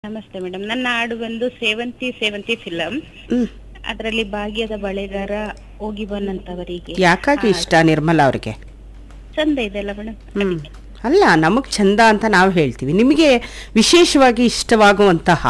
ನಮಸ್ತೆ ಮೇಡಮ್ ನನ್ನ ಹಾಡು ಬಂದು ಸೇವಂತಿ ಸೇವಂತಿ ಫಿಲಂ ಹ್ಮ್ ಅದರಲ್ಲಿ ಭಾಗ್ಯದ ಬಳೆಗಾರ ಹೋಗಿ ಬಂದಂತವರಿಗೆ ಯಾಕಾಗಿ ಇಷ್ಟ ನಿರ್ಮಲಾ ಅವ್ರಿಗೆ ಚಂದ ಇದೆಲ್ಲ ಮೇಡಮ್ ಹ್ಮ್ ಅಲ್ಲ ನಮಗ್ ಚಂದ ಅಂತ ನಾವು ಹೇಳ್ತೀವಿ ನಿಮಗೆ ವಿಶೇಷವಾಗಿ ಇಷ್ಟವಾಗುವಂತಹ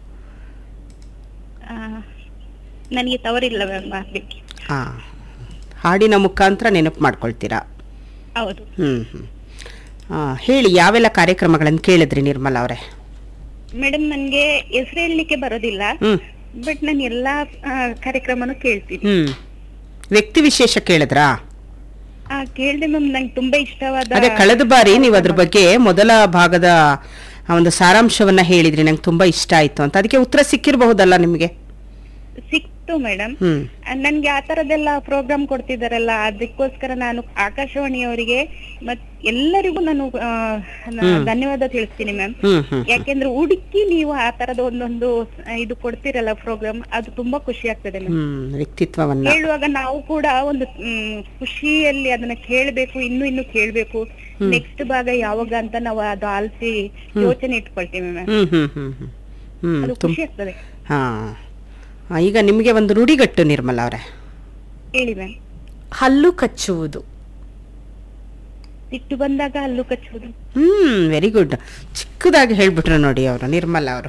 ನನಗೆ ತವರಿಲ್ಲ ಮ್ಯಾಮ್ ಮಾಡ್ಲಿಕ್ಕೆ ಆ, ಹಾಡಿನ ಮುಖಾಂತರ ನೆನಪು ಮಾಡ್ಕೊಳ್ತೀರಾ ಹೌದು ಹ್ಮ್ ಹ್ಮ್ ಆ, ಹೇಳಿ ಯಾವೆಲ್ಲ ಕಾರ್ಯಕ್ರಮಗಳನ್ನು ಕೇಳಿದ್ರಿ ನಿರ್ಮಲಾ ಅವರೇ ಮೇಡಮ್ ನನ್ಗೆ ಹೆಸರು ಹೇಳಲಿಕ್ಕೆ ಬರೋದಿಲ್ಲ ಹ್ಮ್ ಬಟ್ ನಾನು ಎಲ್ಲಾ ಆ, ಕಾರ್ಯಕ್ರಮನೂ ಕೇಳ್ತೀನಿ ಹ್ಮ್ ವ್ಯಕ್ತಿ ವಿಶೇಷ ಕೇಳಿದ್ರಾ ಆ ಕೇಳಿದೆ ಮ್ಯಾಮ್ ನಂಗೆ ತುಂಬಾ ಇಷ್ಟವಾದ ಅದೇ ಕಳೆದ ಬಾರಿ ನೀವು ಅದ್ರ ಬಗ್ಗೆ ಮೊದಲ ಭಾಗದ ಆ ಒಂದು ಸಾರಾಂಶವನ್ನ ಹೇಳಿದ್ರಿ ನಂಗೆ ತುಂಬಾ ಇಷ್ಟ ಆಯ್ತು ಅಂತ ಅದಕ್ಕೆ ಉತ್ತರ ಸಿಕ್ಕಿರಬಹುದಲ್ಲ ನಿಮಗೆ ಸಿಕ್ತು ಮೇಡಮ್ ಹ್ಮ್ ನನ್ಗೆ ಆ ತರದೆಲ್ಲ ಪ್ರೋಗ್ರಾಮ್ ಕೊಡ್ತಿದಾರಲ್ಲ ಅದಕ್ಕೋಸ್ಕರ ನಾನು ಆಕಾಶವಾಣಿಯವರಿಗೆ ಮತ್ ಎಲ್ಲರಿಗೂ ನಾನು ಆ, ನ- ಧನ್ಯವಾದ ತಿಳಿಸ್ತೀನಿ ಮ್ಯಾಮ್ ಹ್ಮ್ ಹ್ಮ್ ಯಾಕೆಂದ್ರೆ ಹುಡುಕಿ ನೀವು ಆ ತರದ ಒಂದೊಂದು ಆ, ಇದು ಕೊಡ್ತಿರಲ್ಲ ಪ್ರೋಗ್ರಾಮ್ ಅದು ತುಂಬಾ ಖುಷಿ ಆಗ್ತದೆ ಮ್ಯಾಮ್ ಹ್ಮ್ ವ್ಯಕ್ತಿತ್ವವನ್ನ ಕೇಳುವಾಗ ನಾವು ಕೂಡ ಒಂದು ಮ್, ಖುಷಿಯಲ್ಲಿ ಅದನ್ನ ಕೇಳ್ಬೇಕು ಇನ್ನು ಇನ್ನು ಕೇಳ್ಬೇಕು ನೆಕ್ಸ್ಟ್ ಭಾಗ ಯಾವಾಗ ಅಂತ ನಾವು ಅದು ಆಲ್ಸಿ ಯೋಚನೆ ಇಟ್ಕೊಳ್ತೀವಿ ಮ್ಯಾಮ್ ಹ್ಮ್ ಹ್ಮ್ ಹ್ಮ್ ಹ್ಮ್ ಹ್ಮ್ ಅದು ತುಂ ಖುಷಿ ಆಗ್ತದೆ ಹಾ ಆ, ಈಗ ನಿಮಗೆ ಒಂದು ನುಡಿಗಟ್ಟು ನಿರ್ಮಲ ಅವರೇ ಹೇಳಿ ಮ್ಯಾಮ್ ಹಲ್ಲು ಕಚ್ಚುವುದು ಸಿಟ್ಟು ಬಂದಾಗ ಹಲ್ಲು ಕಚ್ಚುವುದು ಹ್ಮ್ ವೆರಿ ಗುಡ್ ಚಿಕ್ಕದಾಗಿ ಹೇಳ್ಬಿಟ್ರು ನೋಡಿ ಅವರು ನಿರ್ಮಲ ಅವರು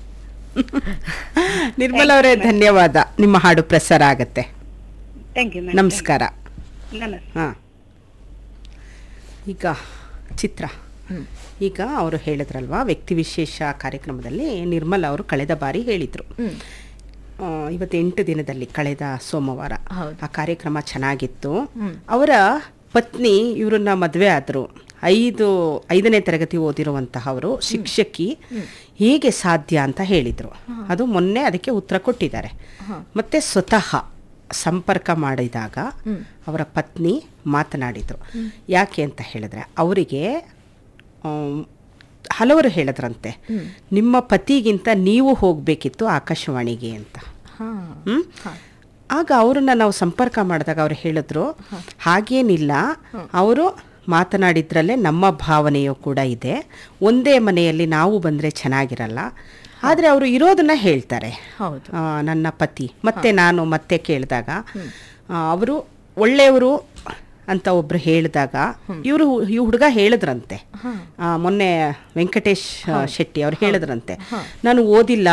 ನಿರ್ಮಲ ಅವರೇ ಧನ್ಯವಾದ ನಿಮ್ಮ ಹಾಡು ಪ್ರಸಾರ ಆಗತ್ತೆ ಥ್ಯಾಂಕ್ ಯು ಮ್ಯಾಮ್ ನಮಸ್ಕಾರ ನಮಸ್ತೆ ಹಾ ಈಗ ಚಿತ್ರ ಈಗ ಅವರು ಹೇಳಿದ್ರಲ್ವಾ ವ್ಯಕ್ತಿ ವಿಶೇಷ ಕಾರ್ಯಕ್ರಮದಲ್ಲಿ ನಿರ್ಮಲ ಅವರು ಕಳೆದ ಬಾರಿ ಹೇಳಿದ್ರು ಹ್ಮ್. ಆ, ಇವತ್ತು ಎಂಟು ದಿನದಲ್ಲಿ ಕಳೆದ ಸೋಮವಾರ ಹೌದು. ಆ ಕಾರ್ಯಕ್ರಮ ಚೆನ್ನಾಗಿತ್ತು ಹ್ಮ್. ಅವರ ಪತ್ನಿ ಇವರನ್ನ ಮದುವೆ ಆದ್ರು ಐದು ಐದನೇ ತರಗತಿ ಓದಿರುವಂತಹವರು ಶಿಕ್ಷಕಿ ಹೇಗೆ ಸಾಧ್ಯ ಅಂತ ಹೇಳಿದ್ರು ಅದು ಮೊನ್ನೆ ಅದಕ್ಕೆ ಉತ್ತರ ಕೊಟ್ಟಿದ್ದಾರೆ ಮತ್ತೆ ಸ್ವತಃ ಸಂಪರ್ಕ ಮಾಡಿದಾಗ ಅವರ ಪತ್ನಿ ಮಾತನಾಡಿದ್ರು ಯಾಕೆ ಅಂತ ಹೇಳಿದ್ರೆ ಅವರಿಗೆ ಆಮ್, ಹಲವರು ಹೇಳಿದ್ರಂತೆ ನಿಮ್ಮ ಪತಿಗಿಂತ ನೀವು ಹೋಗಬೇಕಿತ್ತು ಆಕಾಶವಾಣಿಗೆ ಅಂತ ಹಾ ಹ್ಮ್? ಆಗ ಅವರನ್ನ ನಾವು ಸಂಪರ್ಕ ಮಾಡಿದಾಗ ಅವ್ರು ಹೇಳಿದ್ರು ಹಾಗೇನಿಲ್ಲ ಅವರು ಮಾತನಾಡಿದ್ರಲ್ಲೇ ನಮ್ಮ ಭಾವನೆಯೂ ಕೂಡ ಇದೆ ಒಂದೇ ಮನೆಯಲ್ಲಿ ನಾವು ಬಂದರೆ ಚೆನ್ನಾಗಿರಲ್ಲ ಆದರೆ ಅವರು ಇರೋದನ್ನ ಹೇಳ್ತಾರೆ ಹೌದು ಆ, ನನ್ನ ಪತಿ ಮತ್ತೆ ನಾನು ಮತ್ತೆ ಕೇಳಿದಾಗ ಅವರು ಒಳ್ಳೆಯವರು ಅಂತ ಒಬ್ರು ಹೇಳಿದಾಗ ಇವರು ಈ ಹುಡುಗ ಹೇಳಿದ್ರಂತೆ ಆ, ಮೊನ್ನೆ ವೆಂಕಟೇಶ್ ಆ, ಶೆಟ್ಟಿ ಅವ್ರು ಹೇಳಿದ್ರಂತೆ ನಾನು ಓದಿಲ್ಲ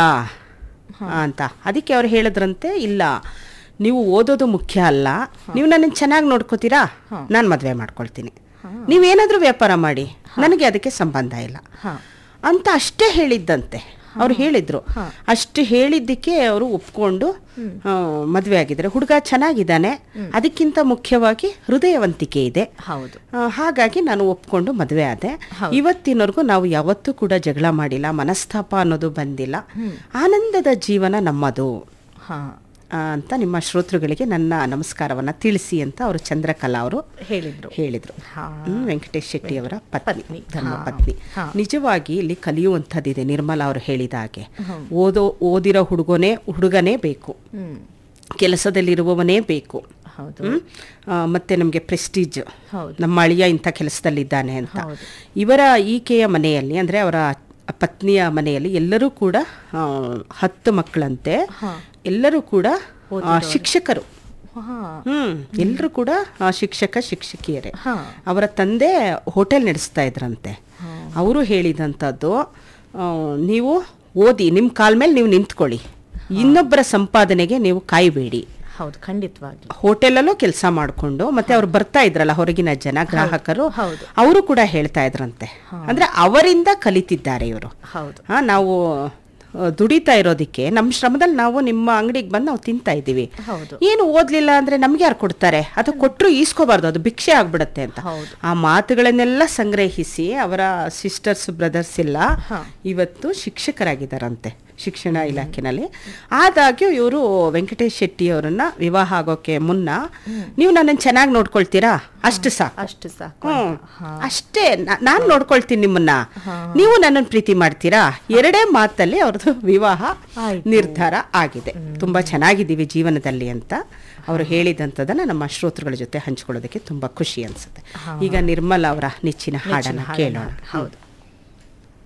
ಅಂತ ಅದಕ್ಕೆ ಅವ್ರು ಹೇಳಿದ್ರಂತೆ ಇಲ್ಲ ನೀವು ಓದೋದು ಮುಖ್ಯ ಅಲ್ಲ ನೀವು ನನ್ನನ್ನು ಚೆನ್ನಾಗಿ ನೋಡ್ಕೋತೀರಾ ನಾನು ಮದುವೆ ಮಾಡ್ಕೊಳ್ತೀನಿ ನೀವೇನಾದರೂ ವ್ಯಾಪಾರ ಮಾಡಿ ನನಗೆ ಅದಕ್ಕೆ ಸಂಬಂಧ ಇಲ್ಲ ಹಾ ಅಂತ ಅಷ್ಟೇ ಹೇಳಿದ್ದಂತೆ ಅವ್ರು ಹೇಳಿದ್ರು ಅಷ್ಟು ಹೇಳಿದ್ದಕ್ಕೆ ಅವರು ಒಪ್ಕೊಂಡು ಆ, ಮದುವೆ ಆಗಿದ್ದಾರೆ ಹುಡುಗ ಚೆನ್ನಾಗಿದ್ದಾನೆ ಅದಕ್ಕಿಂತ ಮುಖ್ಯವಾಗಿ ಹೃದಯವಂತಿಕೆ ಇದೆ ಹೌದು ಆ, ಹಾಗಾಗಿ ನಾನು ಒಪ್ಕೊಂಡು ಮದುವೆ ಆದೆ ಇವತ್ತಿನವರೆಗೂ ನಾವು ಯಾವತ್ತೂ ಕೂಡ ಜಗಳ ಮಾಡಿಲ್ಲ ಮನಸ್ತಾಪ ಅನ್ನೋದು ಬಂದಿಲ್ಲ ಆನಂದದ ಜೀವನ ನಮ್ಮದು ಹಾ ಆ, ಅಂತ ನಿಮ್ಮ ಶ್ರೋತೃಗಳಿಗೆ ನನ್ನ ನಮಸ್ಕಾರವನ್ನ ತಿಳಿಸಿ ಅಂತ ಅವರು ಚಂದ್ರಕಲಾ ಅವರು ಹೇಳಿದ್ರು ಹೇಳಿದ್ರು ಹಾ. ಹ್ಮ್, ವೆಂಕಟೇಶ್ ಶೆಟ್ಟಿ ಅವರ ಪತ್ನಿ ಪತ್ನಿ. ಧರ್ಮ ಹಾ. ಪತ್ನಿ ಹಾ. ನಿಜವಾಗಿ ಇಲ್ಲಿ ಕಲಿಯುವಂಥದ್ದಿದೆ ನಿರ್ಮಲಾ ಅವರು ಹೇಳಿದ ಹಾಗೆ ಓದೋ ಓದಿರೋ ಹುಡುಗನೇ ಹುಡುಗನೇ ಬೇಕು ಹ್ಮ್ ಕೆಲಸದಲ್ಲಿರುವವನೇ ಬೇಕು ಹೌದು ಹ್ಮ್? ಆ, ಮತ್ತೆ ನಮಗೆ ಪ್ರೆಸ್ಟೀಜ್ ಹೌದು. ನಮ್ಮ ಅಳಿಯ ಇಂಥ ಕೆಲಸದಲ್ಲಿದ್ದಾನೆ ಅಂತ ಹೌದು. ಇವರ ಈಕೆಯ ಮನೆಯಲ್ಲಿ ಅಂದ್ರೆ ಅವರ ಪತ್ನಿಯ ಮನೆಯಲ್ಲಿ ಎಲ್ಲರೂ ಕೂಡ ಆ, ಹತ್ತು ಮಕ್ಕಳಂತೆ ಎಲ್ಲರೂ ಕೂಡ ಆ, ಶಿಕ್ಷಕರು ಹಾ ಹ್ಮ್ ಎಲ್ಲರೂ ಕೂಡ ಆ, ಶಿಕ್ಷಕ ಶಿಕ್ಷಕಿಯರೇ ಹಾ ಅವರ ತಂದೆ ಹೋಟೆಲ್ ನಡೆಸ್ತಾ ಇದ್ರಂತೆ ಅವರು ಹೇಳಿದಂಥದ್ದು ಆ, ನೀವು ಓದಿ ನಿಮ್ಮ ಕಾಲ ಮೇಲೆ ನೀವು ನಿಂತ್ಕೊಳ್ಳಿ ಇನ್ನೊಬ್ಬರ ಸಂಪಾದನೆಗೆ ನೀವು ಕಾಯಬೇಡಿ ಹೌದು ಖಂಡಿತವಾಗಿ ಹೋಟೆಲಲ್ಲೂ ಕೆಲಸ ಮಾಡಿಕೊಂಡು ಮತ್ತೆ ಅವ್ರು ಬರ್ತಾ ಇದ್ರಲ್ಲ ಹೊರಗಿನ ಜನ ಗ್ರಾಹಕರು ಹೌದು. ಅವರು ಕೂಡ ಹೇಳ್ತಾ ಇದ್ರಂತೆ ಅಂದ್ರೆ ಅವರಿಂದ ಕಲಿತಿದ್ದಾರೆ ಇವರು ಹೌದು ಹಾ ನಾವು ಆ, ದುಡಿತಾ ಇರೋದಕ್ಕೆ ನಮ್ಮ ಶ್ರಮದಲ್ಲಿ ನಾವು ನಿಮ್ಮ ಅಂಗಡಿಗೆ ಬಂದು ನಾವು ತಿಂತಾ ಇದ್ದೀವಿ ಹೌದು ಏನು ಓದ್ಲಿಲ್ಲ ಅಂದ್ರೆ ನಮ್ಗೆ ಯಾರು ಕೊಡ್ತಾರೆ ಅದು ಕೊಟ್ಟರು ಈಸ್ಕೋಬಾರ್ದು ಅದು ಭಿಕ್ಷೆ ಆಗ್ಬಿಡತ್ತೆ ಅಂತ ಹೌದು. ಆ ಮಾತುಗಳನ್ನೆಲ್ಲ ಸಂಗ್ರಹಿಸಿ ಅವರ ಸಿಸ್ಟರ್ಸ್ ಬ್ರದರ್ಸ್ ಎಲ್ಲ ಹಾ. ಇವತ್ತು ಶಿಕ್ಷಕರಾಗಿದ್ದಾರಂತೆ ಶಿಕ್ಷಣ ಇಲಾಖೆನಲ್ಲಿ ಆದಾಗ್ಯೂ ಇವರು ವೆಂಕಟೇಶ್ ಶೆಟ್ಟಿ ಅವರನ್ನ ವಿವಾಹ ಆಗೋಕೆ ಮುನ್ನ ನೀವು ನನ್ನನ್ನು ಚೆನ್ನಾಗಿ ನೋಡ್ಕೊಳ್ತೀರಾ ಅಷ್ಟು ಸಾಕು ಅಷ್ಟು ಸಾಕು ಹ್ಮ್. ಅಷ್ಟೇ ನಾನು ನೋಡ್ಕೊಳ್ತೀನಿ ನಿಮ್ಮನ್ನ ನೀವು ನನ್ನನ್ನು ಪ್ರೀತಿ ಮಾಡ್ತೀರಾ ಎರಡೇ ಮಾತಲ್ಲಿ ಅವ್ರದ್ದು ವಿವಾಹ ಆಯ್ತು. ನಿರ್ಧಾರ ಆಗಿದೆ ತುಂಬಾ ಚೆನ್ನಾಗಿದ್ದೀವಿ ಜೀವನದಲ್ಲಿ ಅಂತ ಅವರು ಹೇಳಿದಂಥದ್ದನ್ನ ನಮ್ಮ ಶ್ರೋತೃಗಳ ಜೊತೆ ಹಂಚ್ಕೊಳ್ಳೋದಕ್ಕೆ ತುಂಬಾ ಖುಷಿ ಅನ್ಸುತ್ತೆ ಈಗ ನಿರ್ಮಲ ಅವರ ನೆಚ್ಚಿನ ಹಾಡನ್ನ ಹಾಡನ್ನ ಕೇಳೋಣ ಹೌದು